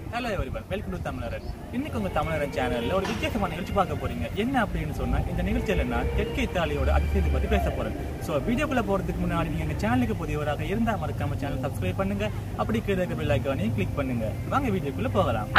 hello everyone welcome to தமிழரன் இன்னைக்கு உங்க தமிழரன் சேனல்ல ஒரு வித்தியாசமான நிகழ்ச்சி பார்க்க போறீங்க என்ன அப்படின்னு சொன்னா இந்த நிகழ்ச்சியில நான் தெற்கு இத்தாலியோட அதிசயத்தை பத்தி பேச போறேன் ஸோ வீடியோக்குள்ள போறதுக்கு முன்னாடி நீங்க எங்க சேனலுக்கு புதியவராக இருந்தா மறக்காம சேனல் சப்ஸ்கிரைப் பண்ணுங்க அப்படி கீழே இருக்க பெல் ஐக்கானையும் கிளிக் பண்ணுங்க வாங்க வீடியோக்குள்ள போகலாம்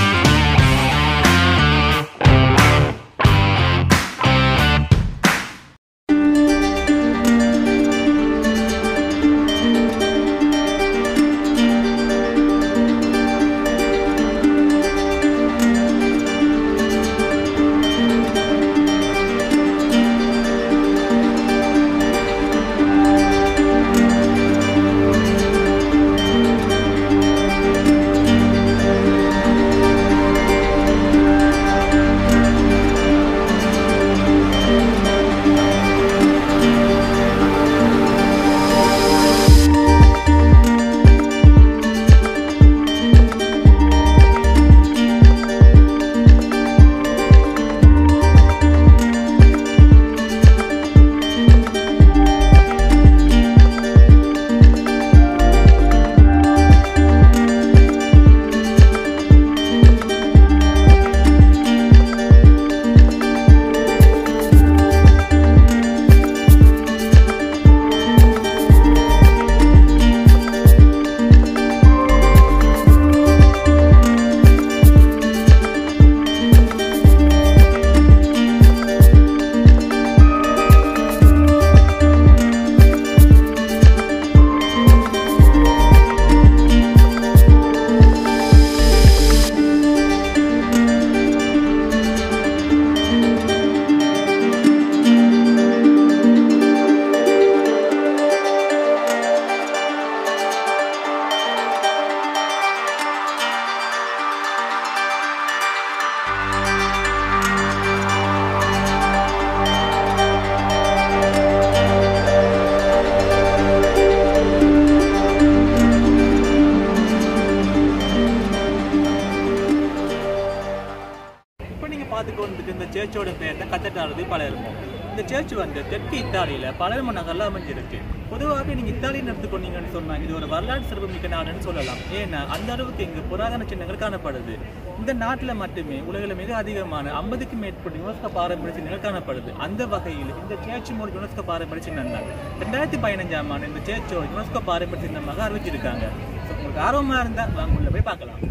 இப்போ நீங்க பார்த்துட்டு வந்துட்டு இந்த சர்ச்சோட பேர் தான் கத்தட்டாரதி பலர்மோ இந்த சர்ச் வந்து தெற்கு இத்தாலியில பலர்மோ நகர்ல அமைஞ்சிருக்கு பொதுவாகவே நீங்க இத்தாலின்னு எடுத்துக்கொண்டீங்கன்னு சொன்னா இது ஒரு வரலாற்று சிறப்புமிக்க நாடுன்னு சொல்லலாம் ஏன்னா அந்த அளவுக்கு இங்கு புராதன சின்னங்கள் காணப்படுது இந்த நாட்டுல மட்டுமே உலகில் மிக அதிகமான ஐம்பதுக்கும் மேற்பட்ட யுனெஸ்கோ பாரம்பரிய சின்னங்கள் காணப்படுது அந்த வகையில் இந்த சர்ச் மூணு யுனெஸ்கோ பாரம்பரிய சின்னம் தான் ரெண்டாயிரத்தி பதினஞ்சாம் ஆண்டு இந்த சர்ச்சோட யுனெஸ்கோ பாரம்பரிய சின்னமாக அறிவிச்சிருக்காங்க So, உங்களுக்கு ஆர்வமா இருந்தா வாங்க உள்ள போய் பார்க்கலாம்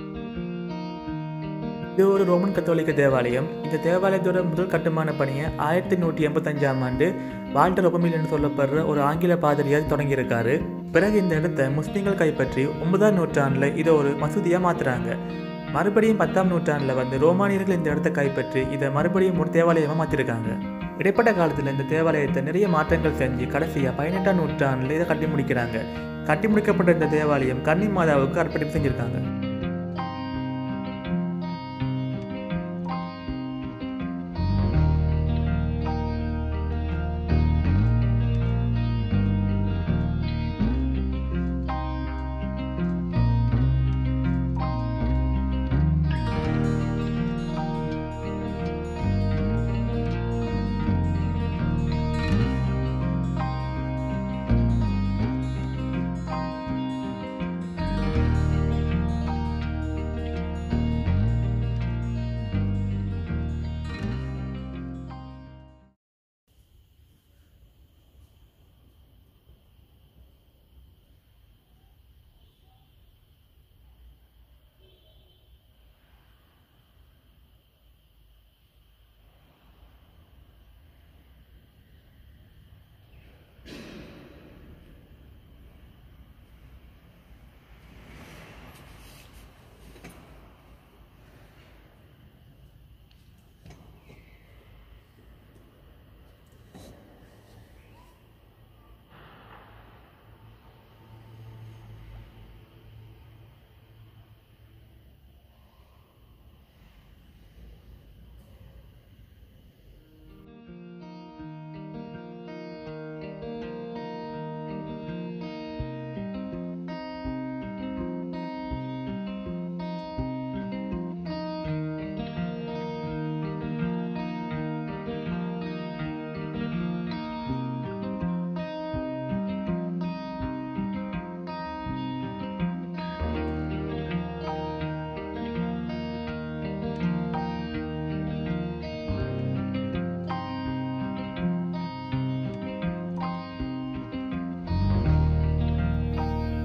இது ஒரு ரோமன் கத்தோலிக்க தேவாலயம் இந்த தேவாலயத்தோட முதல் கட்டுமான பணியை ஆயிரத்தி நூற்றி எண்பத்தஞ்சாம் ஆண்டு வால்டர் ஒபமில் என்று சொல்லப்படுற ஒரு ஆங்கில பாதிரியார் தொடங்கியிருக்காரு பிறகு இந்த இடத்தை முஸ்லீம்கள் கைப்பற்றி ஒன்பதாம் நூற்றாண்டில் இதை ஒரு மசூதியாக மாத்துறாங்க மறுபடியும் பத்தாம் நூற்றாண்டில் வந்து ரோமானியர்கள் இந்த இடத்தை கைப்பற்றி இதை மறுபடியும் ஒரு தேவாலயமாக மாற்றிருக்காங்க இடைப்பட்ட காலத்தில் இந்த தேவாலயத்தை நிறைய மாற்றங்கள் செஞ்சு கடைசியாக பதினெட்டாம் நூற்றாண்டில் இதை கட்டி முடிக்கிறாங்க கட்டி முடிக்கப்பட்ட இந்த தேவாலயம் கன்னி மாதாவுக்கு அர்ப்பணிப்பு செஞ்சுருக்காங்க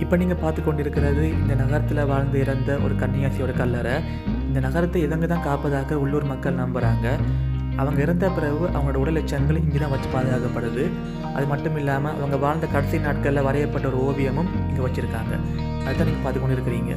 இப்போ நீங்கள் பார்த்து கொண்டிருக்கிறது இந்த நகரத்தில் வாழ்ந்து இறந்த ஒரு கன்னியாசியோட கல்லறை இந்த நகரத்தை இதங்க தான் காப்பதாக உள்ளூர் மக்கள் நம்புகிறாங்க அவங்க இறந்த பிறகு அவங்களோட உடல் எச்சங்கள் இங்கே தான் வச்சு பாதுகாக்கப்படுது அது மட்டும் இல்லாமல் அவங்க வாழ்ந்த கடைசி நாட்களில் வரையப்பட்ட ஒரு ஓவியமும் இங்கே வச்சுருக்காங்க அதுதான் நீங்கள் பார்த்து கொண்டு இருக்கிறீங்க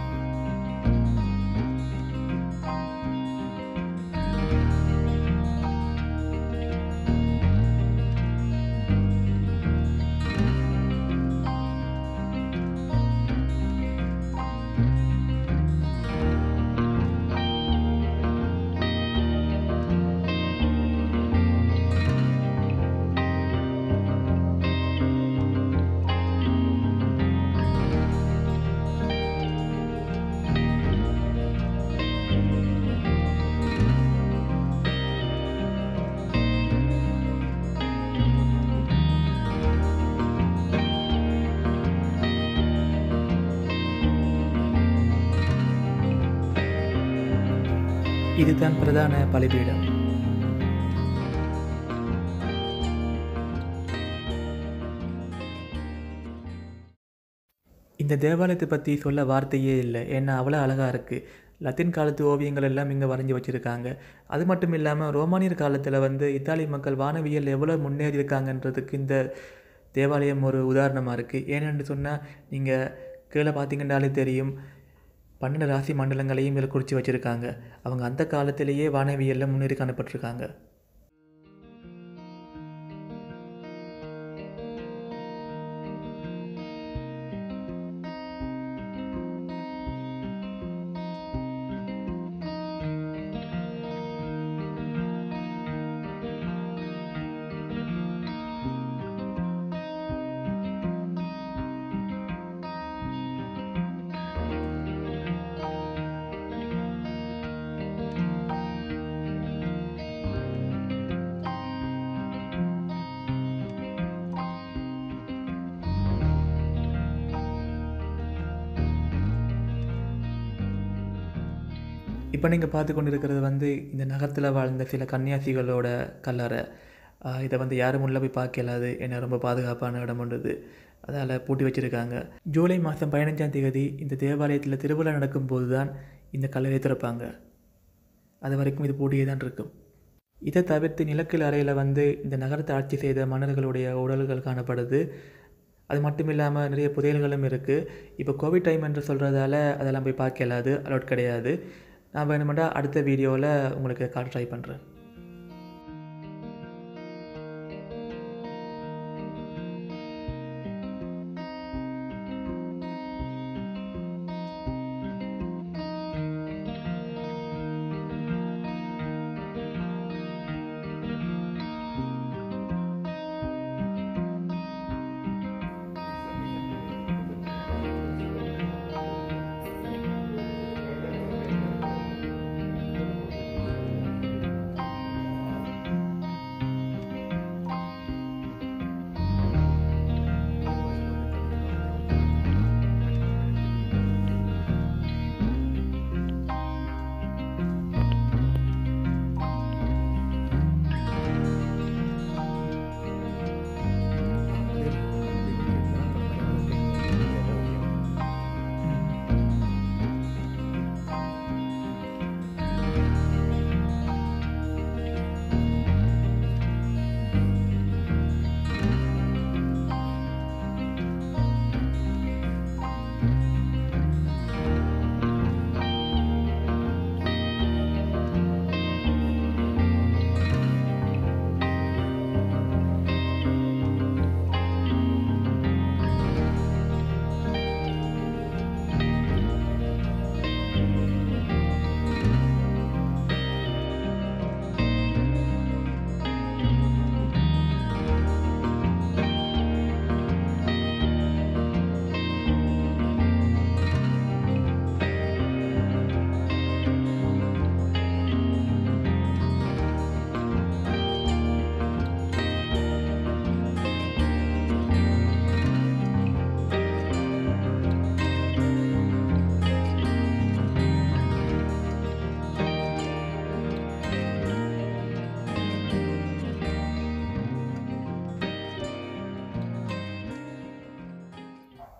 இதுதான் பிரதான பலிபீடம் இந்த தேவாலயத்தை பற்றி சொல்ல வார்த்தையே இல்லை ஏன்னா அவ்வளோ அழகாக இருக்குது லத்தீன் காலத்து ஓவியங்கள் எல்லாம் இங்கே வரைஞ்சி வச்சுருக்காங்க அது மட்டும் இல்லாமல் ரோமானியர் காலத்தில் வந்து இத்தாலி மக்கள் வானவியல் எவ்வளோ முன்னேறி இருக்காங்கன்றதுக்கு இந்த தேவாலயம் ஒரு உதாரணமாக இருக்குது ஏனென்று சொன்னால் நீங்கள் கீழே பார்த்தீங்கன்னாலே தெரியும் பன்னெண்டு ராசி மண்டலங்களையும் இதில் குறித்து வச்சுருக்காங்க அவங்க அந்த காலத்திலேயே வானவியலில் முன்னேறி காணப்பட்டிருக்காங்க இப்போ நீங்கள் பார்த்து கொண்டு இருக்கிறது வந்து இந்த நகரத்தில் வாழ்ந்த சில கன்னியாசிகளோட கல்லறை ஆஹ் இதை வந்து யாரும் உள்ள போய் பார்க்க இயலாது ஏன்னா ரொம்ப பாதுகாப்பான இடம் ஒன்றுது அதால் பூட்டி வச்சுருக்காங்க ஜூலை மாதம் பதினஞ்சாம் தேதி இந்த தேவாலயத்தில் திருவிழா நடக்கும்போது தான் இந்த கல்லறை திறப்பாங்க அது வரைக்கும் இது பூட்டியே தான் இருக்கும் இதை தவிர்த்து நிலக்கல் அறையில் வந்து இந்த நகரத்தை ஆட்சி செய்த மன்னர்களுடைய உடல்கள் காணப்படுது அது மட்டும் இல்லாமல் நிறைய புதையல்களும் இருக்குது இப்போ கோவிட் டைம் என்று சொல்கிறதால அதெல்லாம் போய் பார்க்க இயலாது அலோட் கிடையாது நான் வேணுமெண்டா அடுத்த வீடியோவில் உங்களுக்கு காட்ட ட்ரை பண்ணுறேன்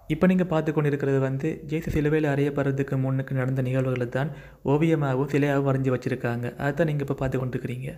இப்போ நீங்கள் பார்த்து கொண்டிருக்கிறது வந்து ஜேசு சிலுவையில் அறையப்படுறதுக்கு முன்னுக்கு நடந்த நிகழ்வுகளை தான் ஓவியமாகவும் சிலையாகவும் வரைஞ்சி வச்சுருக்காங்க அதுதான் நீங்கள் இப்போ பார்த்து கொண்டிருக்கிறீங்க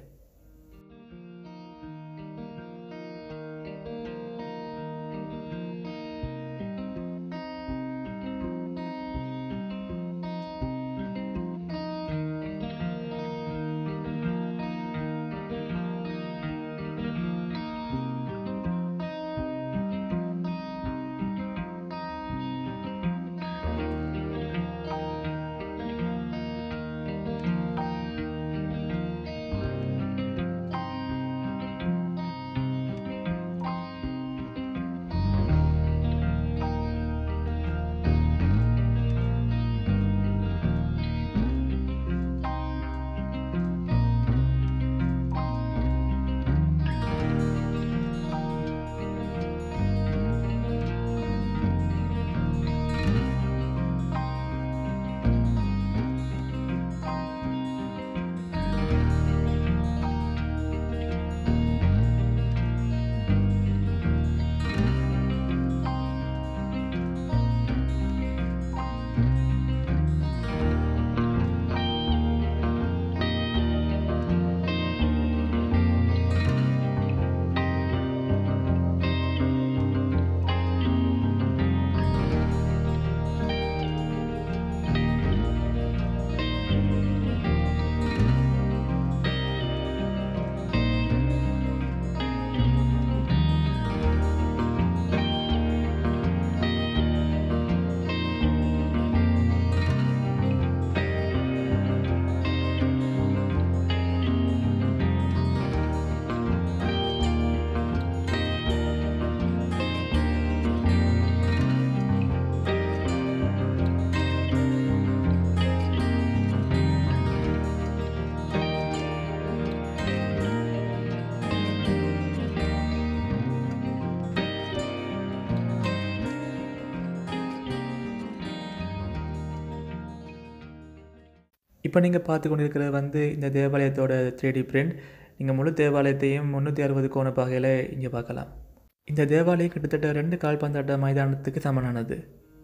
இப்போ நீங்கள் பார்த்து கொண்டிருக்கிறது வந்து இந்த தேவாலயத்தோட த்ரீ பிரிண்ட் நீங்கள் முழு தேவாலயத்தையும் முந்நூற்றி அறுபது கோண பாகையில் இங்கே பார்க்கலாம் இந்த தேவாலயம் கிட்டத்தட்ட ரெண்டு கால்பந்தாட்ட மைதானத்துக்கு சமனானது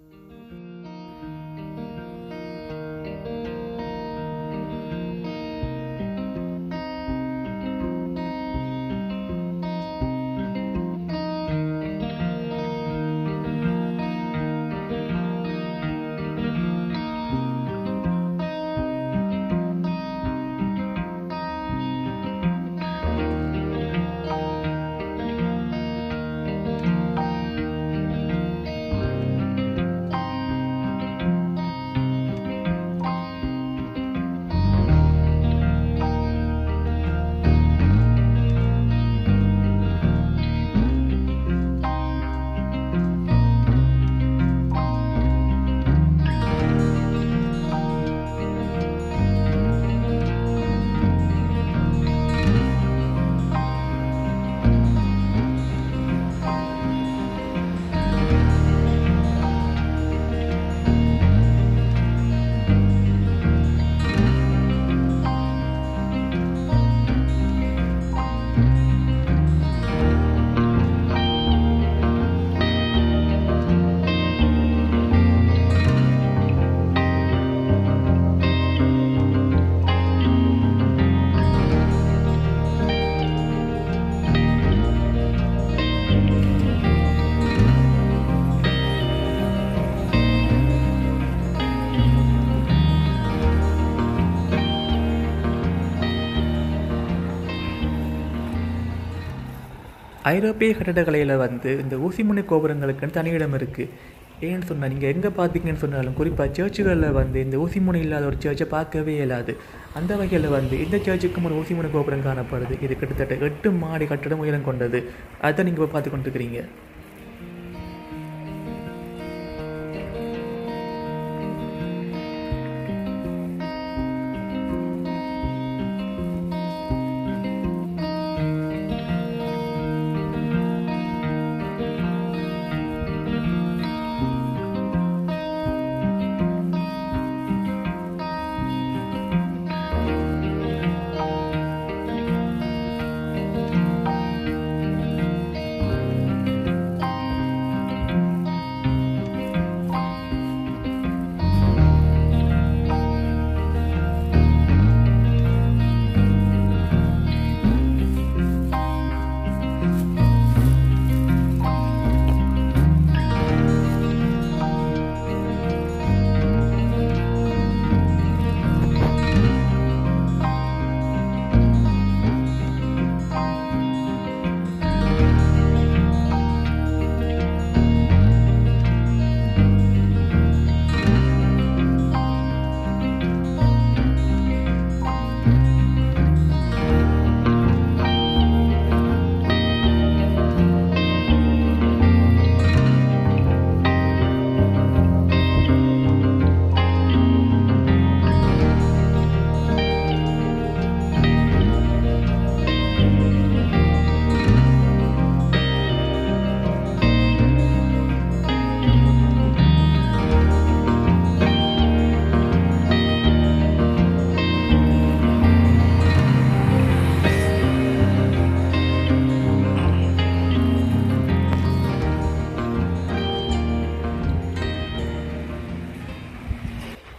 ஐரோப்பிய கட்டடக்கலையில் வந்து இந்த ஊசிமுனை கோபுரங்களுக்குன்னு தனி இடம் இருக்குது ஏன்னு சொன்னால் நீங்கள் எங்கே பார்த்தீங்கன்னு சொன்னாலும் குறிப்பாக சர்ச்சுகளில் வந்து இந்த ஊசிமுனை இல்லாத ஒரு சர்ச்சை பார்க்கவே இயலாது அந்த வகையில் வந்து இந்த சர்ச்சுக்கும் ஒரு ஊசிமுனை கோபுரம் காணப்படுது இது கிட்டத்தட்ட எட்டு மாடி கட்டடம் உயரம் கொண்டது அதை நீங்கள் இப்போ பார்த்து கொண்டிருக்கிறீங்க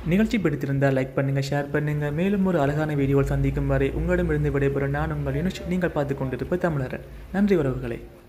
நிகழ்ச்சி பிடித்திருந்தால் லைக் பண்ணுங்கள் ஷேர் பண்ணுங்கள் மேலும் ஒரு அழகான வீடியோவில் சந்திக்கும் வரை உங்களிடமிருந்து விடைபெறும் நான் உங்கள் யூனிஷ் நீங்கள் பார்த்து கொண்டிருப்ப தமிழரன் நன்றி உறவுகளே